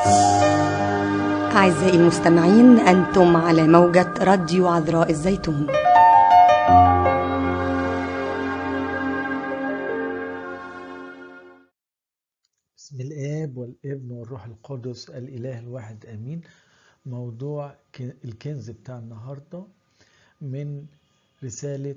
أعزائي المستمعين أنتم على موجة راديو عذراء الزيتون بسم الآب والابن والروح القدس الإله الواحد آمين موضوع ك- الكنز بتاع النهاردة من رسالة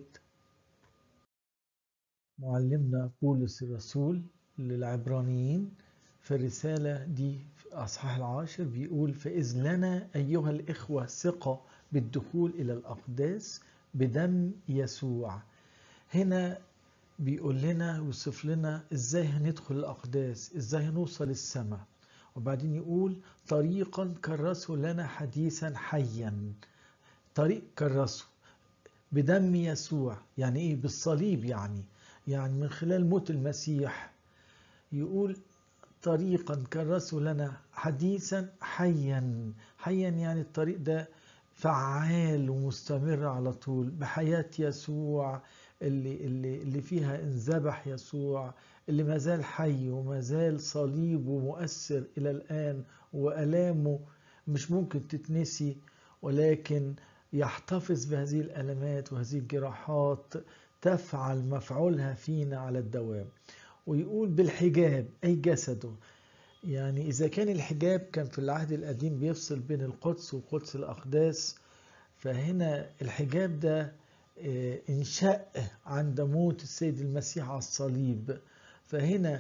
معلمنا بولس الرسول للعبرانيين في الرسالة دي في أصحاح العاشر بيقول فإذ لنا أيها الإخوة ثقة بالدخول إلى الأقداس بدم يسوع هنا بيقول لنا ويوصف لنا ازاي هندخل الاقداس ازاي هنوصل السماء وبعدين يقول طريقا كرسه لنا حديثا حيا طريق كرسه بدم يسوع يعني ايه بالصليب يعني يعني من خلال موت المسيح يقول طريقا كرسه لنا حديثا حيا حيا يعني الطريق ده فعال ومستمر على طول بحياة يسوع اللي, اللي, اللي فيها انذبح يسوع اللي ما زال حي وما زال صليبه مؤثر إلى الآن وألامه مش ممكن تتنسي ولكن يحتفظ بهذه الألمات وهذه الجراحات تفعل مفعولها فينا على الدوام ويقول بالحجاب أي جسده يعني إذا كان الحجاب كان في العهد القديم بيفصل بين القدس وقدس الأقداس فهنا الحجاب ده آه، انشق عند موت السيد المسيح على الصليب فهنا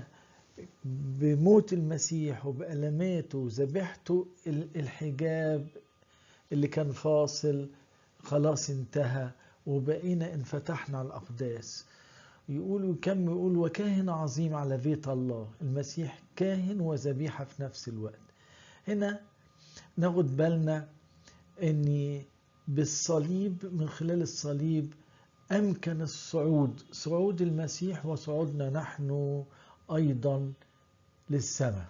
بموت المسيح وبألماته وذبيحته ال- الحجاب اللي كان فاصل خلاص انتهى وبقينا انفتحنا على الأقداس يقول وكم يقول وكاهن عظيم على بيت الله المسيح كاهن وذبيحة في نفس الوقت هنا ناخد بالنا ان بالصليب من خلال الصليب امكن الصعود صعود المسيح وصعودنا نحن ايضا للسماء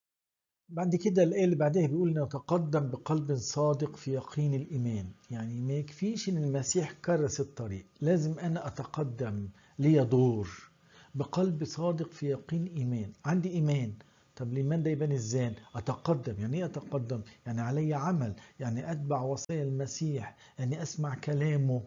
بعد كده الآية اللي بعدها بيقول نتقدم بقلب صادق في يقين الإيمان يعني ما يكفيش إن المسيح كرس الطريق لازم أنا أتقدم ليا دور بقلب صادق في يقين إيمان عندي إيمان طب الإيمان ده يبان إزاي أتقدم يعني إيه أتقدم يعني علي عمل يعني أتبع وصايا المسيح يعني أسمع كلامه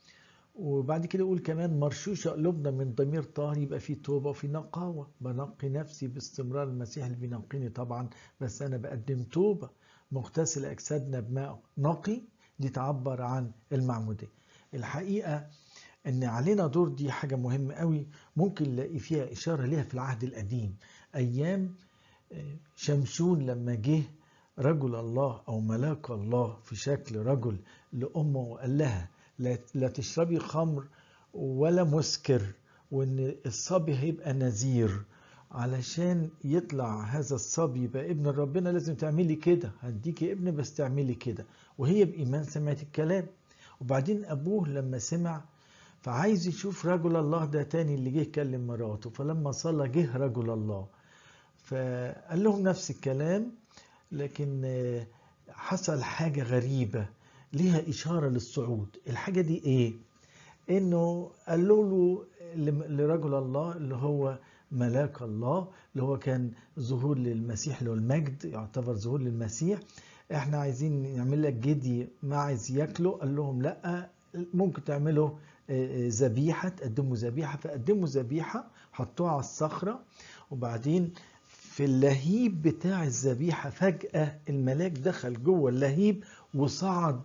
وبعد كده يقول كمان مرشوشة قلوبنا من ضمير طاهر يبقى في توبة وفي نقاوة بنقي نفسي باستمرار المسيح اللي بينقيني طبعا بس أنا بقدم توبة مغتسل أجسادنا بماء نقي دي تعبر عن المعمودية الحقيقة ان علينا دور دي حاجة مهمة قوي ممكن نلاقي فيها إشارة ليها في العهد القديم أيام آه، شمشون لما جه رجل الله أو ملاك الله في شكل رجل لأمه وقال لها لا, لا تشربي خمر ولا مسكر وإن الصبي هيبقى نذير علشان يطلع هذا الصبي يبقى ابن ربنا لازم تعملي كده هديكي ابن بس تعملي كده وهي بإيمان سمعت الكلام وبعدين أبوه لما سمع فعايز يشوف رجل الله ده تاني اللي جه يكلم مراته فلما صلى جه رجل الله فقال لهم نفس الكلام لكن آه، حصل حاجة غريبة ليها إشارة للصعود الحاجة دي إيه؟ إنه قالوا له لم- لرجل الله اللي هو ملاك الله اللي هو كان ظهور للمسيح اللي هو المجد يعتبر ظهور للمسيح احنا عايزين نعمل لك جدي معز ياكله قال لهم لا ممكن تعملوا آه، آه، ذبيحه تقدموا ذبيحه فقدموا ذبيحه حطوها على الصخره وبعدين في اللهيب بتاع الذبيحه فجاه الملاك دخل جوه اللهيب وصعد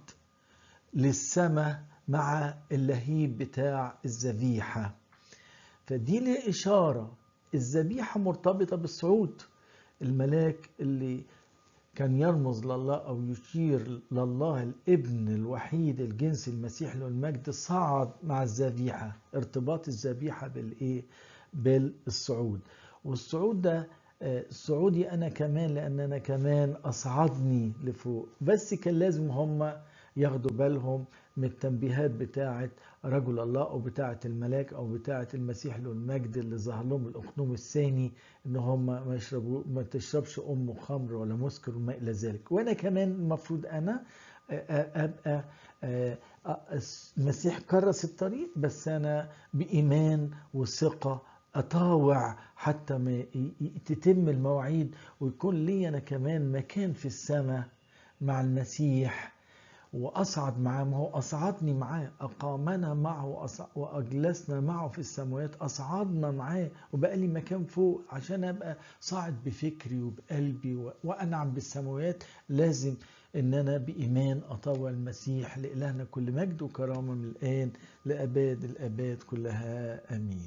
للسماء مع اللهيب بتاع الذبيحه فدي ليه إشارة الذبيحة مرتبطة بالصعود الملاك اللي كان يرمز لله أو يشير لله الابن الوحيد الجنس المسيح له المجد صعد مع الذبيحة ارتباط الذبيحة بالإيه؟ بالصعود والصعود ده آه، صعودي أنا كمان لأن أنا كمان أصعدني لفوق بس كان لازم هم ياخدوا بالهم من التنبيهات بتاعة رجل الله أو بتاعة الملاك أو بتاعة المسيح له المجد اللي ظهر لهم الأقنوم الثاني إن هم ما يشربوا ما تشربش أم خمر ولا مسكر وما إلى ذلك وأنا كمان المفروض أنا آه، آه، أبقى آه، آه، المسيح كرس الطريق بس أنا بإيمان وثقة اطاوع حتى ما ي- ي- تتم المواعيد ويكون لي انا كمان مكان في السماء مع المسيح واصعد معاه ما هو اصعدني معاه اقامنا معه وأص- واجلسنا معه في السماوات اصعدنا معاه وبقى لي مكان فوق عشان ابقى صاعد بفكري وبقلبي و- وانعم بالسماوات لازم ان انا بايمان اطوع المسيح لالهنا كل مجد وكرامه من الان لاباد الاباد كلها امين